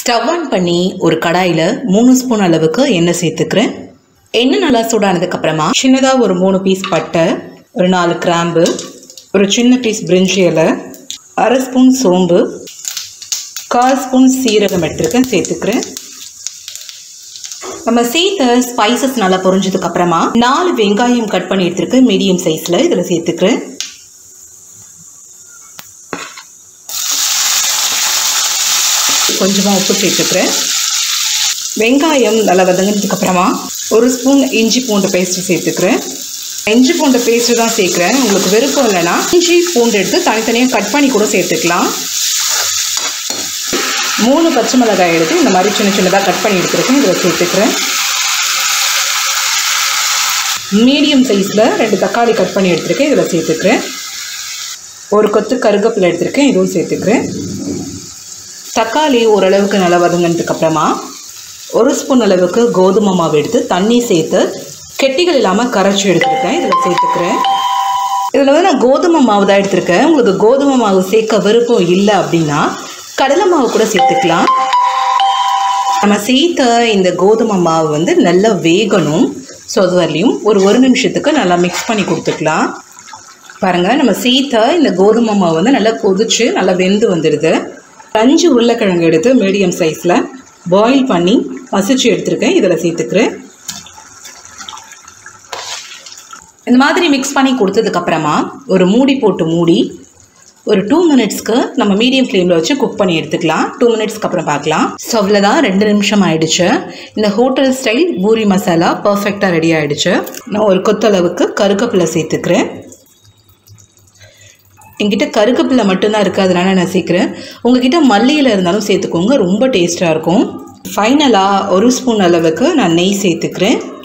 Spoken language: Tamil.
ஸ்டவ் ஆன் பண்ணி ஒரு கடாயில் மூணு ஸ்பூன் அளவுக்கு எண்ணெய் சேர்த்துக்கிறேன் எண்ணெய் நல்லா சூடானதுக்கப்புறமா சின்னதாக ஒரு மூணு பீஸ் பட்டை ஒரு நாலு கிராம்பு ஒரு சின்ன பீஸ் பிரிஞ்சி இலை அரை ஸ்பூன் சோம்பு கால் ஸ்பூன் சீரகம் எடுத்துருக்கேன் சேர்த்துக்கிறேன் நம்ம சேர்த்த ஸ்பைசஸ் நல்லா பொரிஞ்சதுக்கு அப்புறமா நாலு வெங்காயம் கட் பண்ணி எடுத்துருக்கு மீடியம் சைஸில் இதில் சேர்த்துக்கிறேன் கொஞ்சமாக உப்பு சேர்த்துக்கிறேன் வெங்காயம் நல்லா வதங்கினதுக்கு அப்புறமா ஒரு ஸ்பூன் இஞ்சி பூண்டு பேஸ்ட்டு சேர்த்துக்கிறேன் இஞ்சி பூண்டு பேஸ்ட்டு தான் சேர்க்குறேன் உங்களுக்கு விருப்பம் இல்லைன்னா இஞ்சி பூண்டு எடுத்து தனித்தனியாக கட் பண்ணி கூட சேர்த்துக்கலாம் மூணு பச்சை மிளகாய் எடுத்து இந்த மாதிரி சின்ன சின்னதாக கட் பண்ணி எடுத்துருக்கேன் இதில் சேர்த்துக்கிறேன் மீடியம் சைஸில் ரெண்டு தக்காளி கட் பண்ணி எடுத்துருக்கேன் இதில் சேர்த்துக்கிறேன் ஒரு கொத்து கருகப்பில் எடுத்துருக்கேன் இதுவும் சேர்த்துக்கிறேன் தக்காளி ஓரளவுக்கு நல்லா வதங்கினதுக்கு அப்புறமா ஒரு ஸ்பூன் அளவுக்கு கோதுமை மாவு எடுத்து தண்ணி சேர்த்து கெட்டிகள் இல்லாமல் கரைச்சி எடுத்துருக்கேன் இதில் சேர்த்துக்கிறேன் இதில் வந்து நான் கோதுமை மாவு தான் எடுத்திருக்கேன் உங்களுக்கு கோதுமை மாவு சேர்க்க விருப்பம் இல்லை அப்படின்னா கடலை மாவு கூட சேர்த்துக்கலாம் நம்ம சேர்த்த இந்த கோதுமை மாவு வந்து நல்லா வேகணும் ஸோ அது வரலையும் ஒரு ஒரு நிமிஷத்துக்கு நல்லா மிக்ஸ் பண்ணி கொடுத்துக்கலாம் பாருங்கள் நம்ம சேர்த்த இந்த கோதுமை மாவு வந்து நல்லா கொதிச்சு நல்லா வெந்து வந்துடுது அஞ்சு உருளைக்கிழங்கு எடுத்து மீடியம் சைஸில் பாயில் பண்ணி மசிச்சு எடுத்துருக்கேன் இதில் சேர்த்துக்கிறேன் இந்த மாதிரி மிக்ஸ் பண்ணி கொடுத்ததுக்கப்புறமா ஒரு மூடி போட்டு மூடி ஒரு டூ மினிட்ஸ்க்கு நம்ம மீடியம் ஃப்ளேமில் வச்சு குக் பண்ணி எடுத்துக்கலாம் டூ மினிட்ஸ்க்கு அப்புறம் பார்க்கலாம் ஸோ அவ்வளோதான் ரெண்டு நிமிஷம் ஆயிடுச்சு இந்த ஹோட்டல் ஸ்டைல் பூரி மசாலா பர்ஃபெக்டாக ரெடி ஆயிடுச்சு நான் ஒரு கொத்தளவுக்கு கருக்கப்பிலை சேர்த்துக்கிறேன் என்கிட்ட கருக்கப்பில்லை மட்டும்தான் இருக்குது அதனால நான் சேர்க்குறேன் உங்ககிட்ட மல்லியில் இருந்தாலும் சேர்த்துக்கோங்க ரொம்ப டேஸ்ட்டாக இருக்கும் ஃபைனலாக ஒரு ஸ்பூன் அளவுக்கு நான் நெய் சேர்த்துக்கிறேன்